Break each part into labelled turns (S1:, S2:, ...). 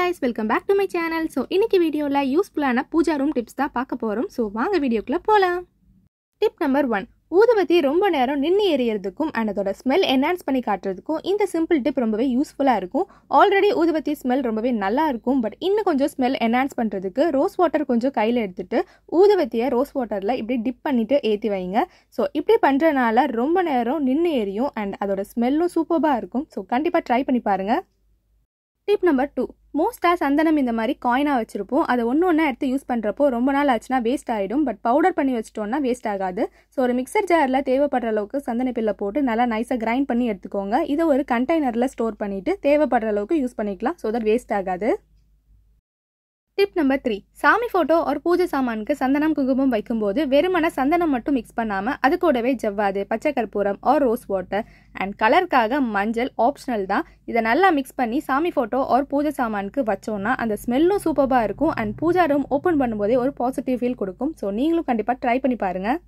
S1: guys welcome back to my channel so இன்னைக்கு வீடியோவில் யூஸ்ஃபுல்லான பூஜா ரூம் டிப்ஸ் தான் பார்க்க போகிறோம் ஸோ வாங்க வீடியோக்குள்ளே போகலாம் டிப் நம்பர் ஒன் ஊதுபத்தி ரொம்ப நேரம் நின்று எரியறதுக்கும் அண்ட் அதோட ஸ்மெல் என்ஹான்ஸ் பண்ணி காட்டுறதுக்கும் இந்த சிம்பிள் டிப் ரொம்பவே யூஸ்ஃபுல்லாக இருக்கும் ஆல்ரெடி ஊதுபத்தி ஸ்மெல் ரொம்பவே நல்லா இருக்கும் பட் இன்னும் கொஞ்சம் ஸ்மெல் என்ஹான்ஸ் பண்ணுறதுக்கு ரோஸ் வாட்டர் கொஞ்சம் கையில் எடுத்துட்டு ஊதுபத்தியை ரோஸ் வாட்டரில் இப்படி டிப் பண்ணிவிட்டு ஏற்றி வைங்க ஸோ இப்படி பண்ணுறனால ரொம்ப நேரம் நின்று எரியும் அண்ட் அதோட ஸ்மெல்லும் சூப்பராக இருக்கும் ஸோ கண்டிப்பாக ட்ரை பண்ணி பாருங்கள் டிப் நம்பர் டூ மோஸ்ட்டாக சந்தனம் இந்த மாதிரி காயினாக வச்சுருப்போம் அதை ஒன்று ஒன்றா எடுத்து யூஸ் பண்ணுறப்போ ரொம்ப நாள் ஆச்சுன்னா வேஸ்ட் ஆகிடும் பட் பவுடர் பண்ணி வச்சிட்டோம்னா வேஸ்ட் ஆகாது ஸோ ஒரு மிக்சர் ஜாரில் தேவைப்படுற அளவுக்கு சந்தன பில்லை போட்டு நல்லா நைஸாக கிரைண்ட் பண்ணி எடுத்துக்கோங்க இதை ஒரு கண்டெய்னரில் ஸ்டோர் பண்ணிவிட்டு தேவைப்படுற அளவுக்கு யூஸ் பண்ணிக்கலாம் ஸோ தட் வேஸ்ட் ஆகாது டிப் நம்பர் த்ரீ சாமி ஃபோட்டோ ஒரு பூஜை சாமானுக்கு சந்தனம் குங்குமம் வைக்கும்போது வெறுமன சந்தனம் மட்டும் மிக்ஸ் பண்ணாமல் அது கூடவே ஜவ்வாது பச்சை கற்பூரம் ஆர் ரோஸ் வாட்டர் அண்ட் கலருக்காக மஞ்சள் ஆப்ஷனல் தான் இதை நல்லா மிக்ஸ் பண்ணி சாமி ஃபோட்டோ ஆர் பூஜை சாமானுக்கு வச்சோன்னா அந்த ஸ்மெல்லும் சூப்பராக இருக்கும் அண்ட் பூஜா ரூம் ஓப்பன் பண்ணும்போதே ஒரு பாசிட்டிவ் ஃபீல் கொடுக்கும் ஸோ நீங்களும் கண்டிப்பாக ட்ரை பண்ணி பாருங்கள்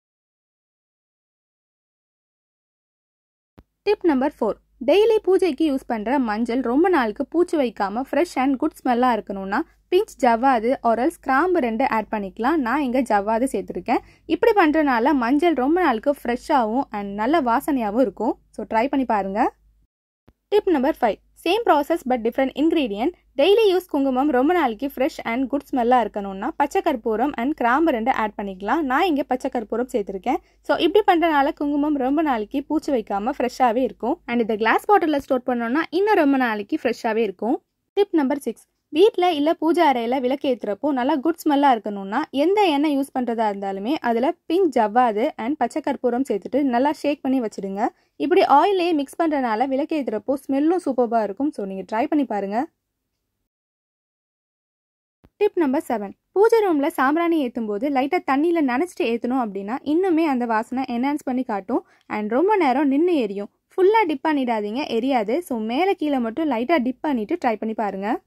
S1: டிப் நம்பர் ஃபோர் டெய்லி பூஜைக்கு யூஸ் பண்ணுற மஞ்சள் ரொம்ப நாளுக்கு பூச்சி வைக்காமல் ஃப்ரெஷ் அண்ட் குட் ஸ்மெல்லாக இருக்கணும்னா பிஞ்ச் ஜவ்வாது ஆரல்ஸ் கிராம்பு ரெண்டு ஆட் பண்ணிக்கலாம் நான் இங்கே ஜவ்வாது சேர்த்துருக்கேன் இப்படி பண்ணுறனால மஞ்சள் ரொம்ப நாளுக்கு ஃப்ரெஷ்ஷாகவும் அண்ட் நல்ல வாசனையாகவும் இருக்கும் ஸோ ட்ரை பண்ணி பாருங்கள் tip number five same process but different ingredient daily use குங்குமம் ரொம்ப நாளைக்கு ஃப்ரெஷ் அண்ட் குட் ஸ்மெல்லாக இருக்கணும்னா பச்சை கற்பூரம் அண்ட் கிராம்பு ரெண்டு ஆட் பண்ணிக்கலாம் நான் இங்கே பச்சை கற்பூரம் சேர்த்துருக்கேன் ஸோ இப்படி பண்ணுறனால குங்குமம் ரொம்ப நாளைக்கு பூச்சி வைக்காமல் ஃப்ரெஷ்ஷாகவே இருக்கும் அண்ட் இந்த கிளாஸ் பாட்டிலில் ஸ்டோர் பண்ணோம்னா இன்னும் ரொம்ப நாளைக்கு ஃப்ரெஷ்ஷாகவே இருக்கும் டிப் நம்பர் சிக்ஸ் வீட்டில் இல்லை பூஜை அறையில் விளக்கு ஏற்றுறப்போ நல்லா குட் ஸ்மெல்லாக இருக்கணும்னா எந்த எண்ணெய் யூஸ் பண்ணுறதா இருந்தாலுமே அதில் பிங்க் ஜவ்வாது அண்ட் பச்சை கற்பூரம் சேர்த்துட்டு நல்லா ஷேக் பண்ணி வச்சுடுங்க இப்படி ஆயிலே மிக்ஸ் பண்ணுறனால விளக்கு ஏற்றுறப்போ ஸ்மெல்லும் சூப்பராக இருக்கும் ஸோ நீங்கள் ட்ரை பண்ணி பாருங்கள் டிப் நம்பர் செவன் பூஜை ரூமில் சாம்பிராணி ஏற்றும் போது லைட்டாக தண்ணியில் நனைச்சிட்டு ஏற்றணும் அப்படின்னா இன்னுமே அந்த வாசனை என்ஹான்ஸ் பண்ணி காட்டும் அண்ட் ரொம்ப நேரம் நின்று எரியும் ஃபுல்லாக டிப் பண்ணிடாதீங்க எரியாது ஸோ மேலே கீழே மட்டும் லைட்டாக டிப் பண்ணிவிட்டு ட்ரை பண்ணி பாருங்கள்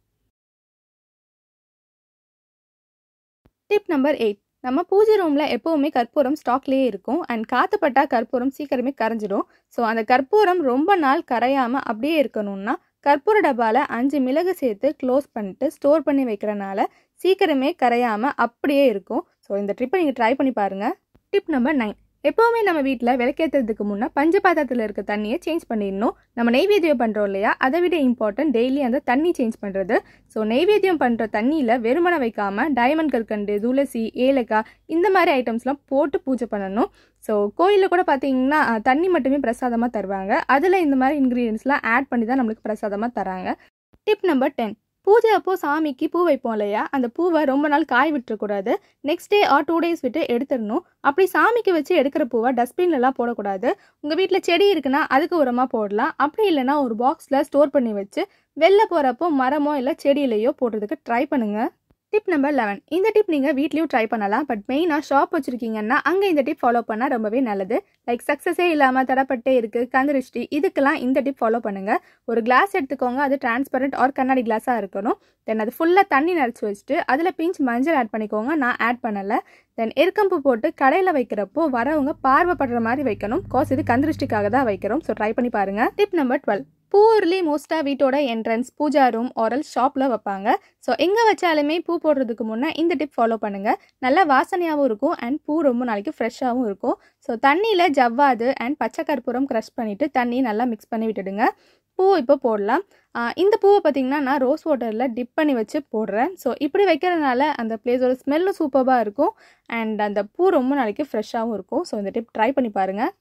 S1: டிப் நம்பர் எயிட் நம்ம பூஜை ரூமில் எப்போவுமே கற்பூரம் ஸ்டாக்லேயே இருக்கும் அண்ட் காற்றுப்பட்டா கற்பூரம் சீக்கிரமே கரைஞ்சிடும் ஸோ அந்த கற்பூரம் ரொம்ப நாள் கரையாமல் அப்படியே இருக்கணும்னா கற்பூர டப்பாவில் அஞ்சு மிளகு சேர்த்து க்ளோஸ் பண்ணிட்டு ஸ்டோர் பண்ணி வைக்கிறனால சீக்கிரமே கரையாமல் அப்படியே இருக்கும் ஸோ இந்த ட்ரிப்பை நீங்கள் ட்ரை பண்ணி பாருங்கள் டிப் நம்பர் நைன் எப்போவுமே நம்ம வீட்டில் விளக்கேற்றுறதுக்கு முன்னே பஞ்ச பாத்திரத்தில் இருக்க தண்ணியை சேஞ்ச் பண்ணிடணும் நம்ம நெய்வேத்தியம் பண்ணுறோம் இல்லையா அதை விட இம்பார்ட்டன்ட் டெய்லி அந்த தண்ணி சேஞ்ச் பண்ணுறது ஸோ நெய்வேத்தியம் பண்ணுற தண்ணியில் வெறுமனை வைக்காமல் டைமண்ட் கற்கண்டு துளசி ஏலக்காய் இந்த மாதிரி ஐட்டம்ஸ்லாம் போட்டு பூஜை பண்ணணும் ஸோ கோயிலில் கூட பார்த்தீங்கன்னா தண்ணி மட்டுமே பிரசாதமாக தருவாங்க அதில் இந்த மாதிரி இன்க்ரீடியன்ஸ்லாம் ஆட் பண்ணி தான் நம்மளுக்கு பிரசாதமாக தராங்க டிப் நம்பர் டென் பூஜை அப்போ சாமிக்கு பூ வைப்போம் இல்லையா அந்த பூவை ரொம்ப நாள் காய் விட்டுறக்கூடாது next day or two days விட்டு எடுத்துடணும் அப்படி சாமிக்கு வச்சு எடுக்கிற பூவை டஸ்ட்பின்லலாம் போடக்கூடாது உங்கள் வீட்டில் செடி இருக்குன்னா அதுக்கு உரமாக போடலாம் அப்படி இல்லைனா ஒரு பாக்ஸில் ஸ்டோர் பண்ணி வச்சு வெளில போகிறப்போ மரமோ இல்லை செடியிலையோ போடுறதுக்கு ட்ரை பண்ணுங்கள் டிப் நம்பர் லெவன் இந்த டிப் நீங்கள் வீட்லேயும் ட்ரை பண்ணலாம் பட் மெயினாக ஷாப் வச்சுருக்கீங்கன்னா அங்கே இந்த டிப் ஃபாலோ பண்ணால் ரொம்பவே நல்லது லைக் சக்ஸஸே இல்லாமல் தடப்பட்டே இருக்குது கந்திருஷ்டி இதுக்கெல்லாம் இந்த டிப் ஃபாலோ பண்ணுங்கள் ஒரு கிளாஸ் எடுத்துக்கோங்க அது டிரான்ஸ்பரண்ட் ஆர் கண்ணாடி கிளாஸாக இருக்கணும் தென் அது ஃபுல்லாக தண்ணி நிறச்சி வச்சுட்டு அதில் பிஞ்ச் மஞ்சள் ஆட் பண்ணிக்கோங்க நான் ஆட் பண்ணலை தென் எருக்கம்பு போட்டு கடையில் வைக்கிறப்போ வரவங்க பார்வைப்படுற மாதிரி வைக்கணும் காஸ் இது கந்திருஷ்டிக்காக தான் வைக்கிறோம் ஸோ ட்ரை பண்ணி பாருங்கள் டிப் நம்பர் டுவெல் பூ உருளி மோஸ்ட்டாக வீட்டோட என்ட்ரன்ஸ் பூஜா ரூம் ஆரல் ஷாப்பில் வைப்பாங்க ஸோ எங்கே வச்சாலுமே பூ போடுறதுக்கு முன்னே இந்த டிப் ஃபாலோ பண்ணுங்கள் நல்லா வாசனையாகவும் இருக்கும் அண்ட் பூ ரொம்ப நாளைக்கு ஃப்ரெஷ்ஷாகவும் இருக்கும் ஸோ தண்ணியில் ஜவ்வாது அண்ட் பச்சை கற்பூரம் க்ரஷ் பண்ணிவிட்டு தண்ணி நல்லா மிக்ஸ் பண்ணி விட்டுடுங்க பூ இப்போ போடலாம் இந்த பூவை பார்த்திங்கன்னா நான் ரோஸ் வாட்டரில் டிப் பண்ணி வச்சு போடுறேன் ஸோ இப்படி வைக்கிறதுனால அந்த பிளேஸோட ஸ்மெல்லும் சூப்பராக இருக்கும் அண்ட் அந்த பூ ரொம்ப நாளைக்கு ஃப்ரெஷ்ஷாகவும் இருக்கும் ஸோ இந்த டிப் ட்ரை பண்ணி பாருங்கள்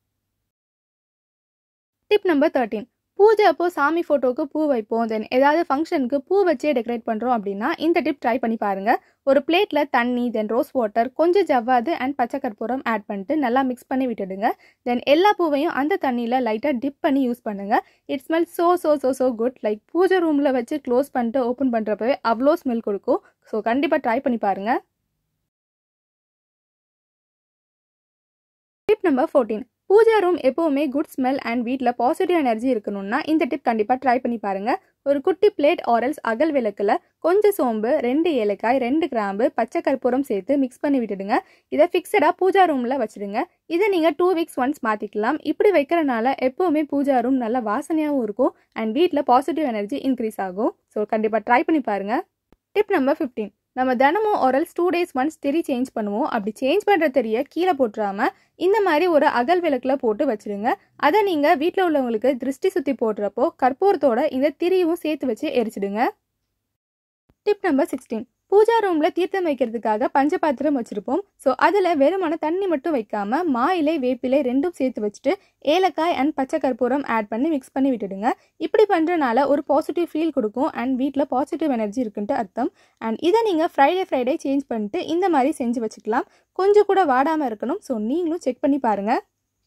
S1: டிப் நம்பர் தேர்ட்டீன் பூஜை அப்போ சாமி ஃபோட்டோவுக்கு பூ வைப்போம் தென் ஏதாவது ஃபங்க்ஷனுக்கு பூ வச்சே டெக்கரேட் பண்ணுறோம் அப்படின்னா இந்த டிப் ட்ரை பண்ணி பாருங்கள் ஒரு பிளேட்டில் தண்ணி தென் ரோஸ் வாட்டர் கொஞ்சம் ஜவ்வாது அண்ட் பச்சை கற்பூரம் ஆட் பண்ணிட்டு நல்லா மிக்ஸ் பண்ணி விட்டுடுங்க தென் எல்லா பூவையும் அந்த தண்ணியில் லைட்டாக டிப் பண்ணி யூஸ் பண்ணுங்கள் it smell so so so so good like பூஜை ரூமில் வச்சு க்ளோஸ் பண்ணிட்டு ஓப்பன் பண்ணுறப்பவே அவ்வளோ ஸ்மெல் கொடுக்கும் ஸோ கண்டிப்பாக ட்ரை பண்ணி பாருங்கள் tip number fourteen puja room எப்போவுமே குட் ஸ்மெல் அண்ட் வீட்டில் பாசிட்டிவ் எனர்ஜி இருக்கணும்னா இந்த டிப் கண்டிப்பாக ட்ரை பண்ணி பாருங்க ஒரு குட்டி பிளேட் ஆரல்ஸ் அகல் விளக்கில் கொஞ்சம் சோம்பு ரெண்டு ஏலக்காய் ரெண்டு கிராம்பு பச்சை கற்பூரம் சேர்த்து மிக்ஸ் பண்ணி விட்டுடுங்க இதை ஃபிக்ஸடாக பூஜா ரூமில் வச்சுடுங்க இதை நீங்கள் டூ வீக்ஸ் ஒன்ஸ் மாற்றிக்கலாம் இப்படி வைக்கிறனால எப்போவுமே பூஜா ரூம் நல்ல வாசனையாகவும் இருக்கும் அண்ட் வீட்டில் பாசிட்டிவ் எனர்ஜி இன்க்ரீஸ் ஆகும் ஸோ கண்டிப்பாக ட்ரை பண்ணி பாருங்கள் டிப் நம்பர் ஃபிஃப்டீன் நம்ம தினமும் ஒரல்ஸ் டூ டேஸ் ஒன்ஸ் திரி சேஞ்ச் பண்ணுவோம் அப்படி சேஞ்ச் பண்ணுற தெரிய கீழே போட்டுறாம இந்த மாதிரி ஒரு அகல் விளக்கில் போட்டு வச்சிருங்க அதை நீங்கள் வீட்டில் உள்ளவங்களுக்கு திருஷ்டி சுற்றி போடுறப்போ கற்பூரத்தோட இந்த திரியும் சேர்த்து வச்சு எரிச்சிடுங்க டிப் நம்பர் சிக்ஸ்டீன் பூஜா ரூமில் தீர்த்தம் வைக்கிறதுக்காக பஞ்சபாத்திரம் வச்சுருப்போம் ஸோ அதில் வெறுமான தண்ணி மட்டும் வைக்காம மா இலை வேப்பிலை ரெண்டும் சேர்த்து வச்சுட்டு ஏலக்காய் அண்ட் பச்சை கற்பூரம் ஆட் பண்ணி மிக்ஸ் பண்ணி விட்டுடுங்க இப்படி பண்ணுறனால ஒரு பாசிட்டிவ் ஃபீல் கொடுக்கும் அண்ட் வீட்டில் பாசிட்டிவ் எனர்ஜி இருக்குன்ட்டு அர்த்தம் அண்ட் இதை நீங்கள் ஃப்ரைடே ஃப்ரைடே சேஞ்ச் பண்ணிட்டு இந்த மாதிரி செஞ்சு வச்சுக்கலாம் கொஞ்சம் கூட வாடாமல் இருக்கணும் ஸோ நீங்களும் செக் பண்ணி பாருங்கள்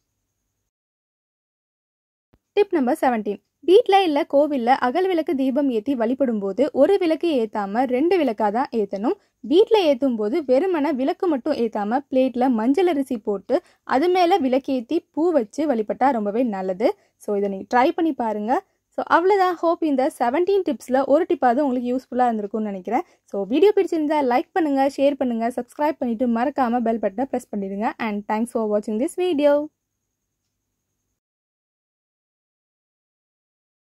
S1: டிப் நம்பர் செவன்டீன் வீட்டில் இல்லை கோவிலில் அகல் விளக்கு தீபம் ஏற்றி வழிபடும் போது ஒரு விளக்கு ஏற்றாமல் ரெண்டு விளக்காக தான் ஏற்றணும் வீட்டில் ஏற்றும் போது வெறுமனை விளக்கு மட்டும் ஏற்றாமல் பிளேட்டில் மஞ்சள் அரிசி போட்டு அது மேலே விளக்கேற்றி பூ வச்சு வழிபட்டால் ரொம்பவே நல்லது ஸோ இதை நீங்கள் ட்ரை பண்ணி பாருங்கள் ஸோ அவ்வளோதான் ஹோப் இந்த செவன்டீன் டிப்ஸில் ஒரு டிப்பாவது உங்களுக்கு யூஸ்ஃபுல்லாக இருந்திருக்கும்னு நினைக்கிறேன் ஸோ வீடியோ பிடிச்சிருந்தா லைக் பண்ணுங்கள் ஷேர் பண்ணுங்கள் சப்ஸ்கிரைப் பண்ணிவிட்டு மறக்காமல் பெல் பட்டனை ப்ரெஸ் பண்ணிடுங்க அண்ட் தேங்க்ஸ் ஃபார் வாட்சிங் திஸ் வீடியோ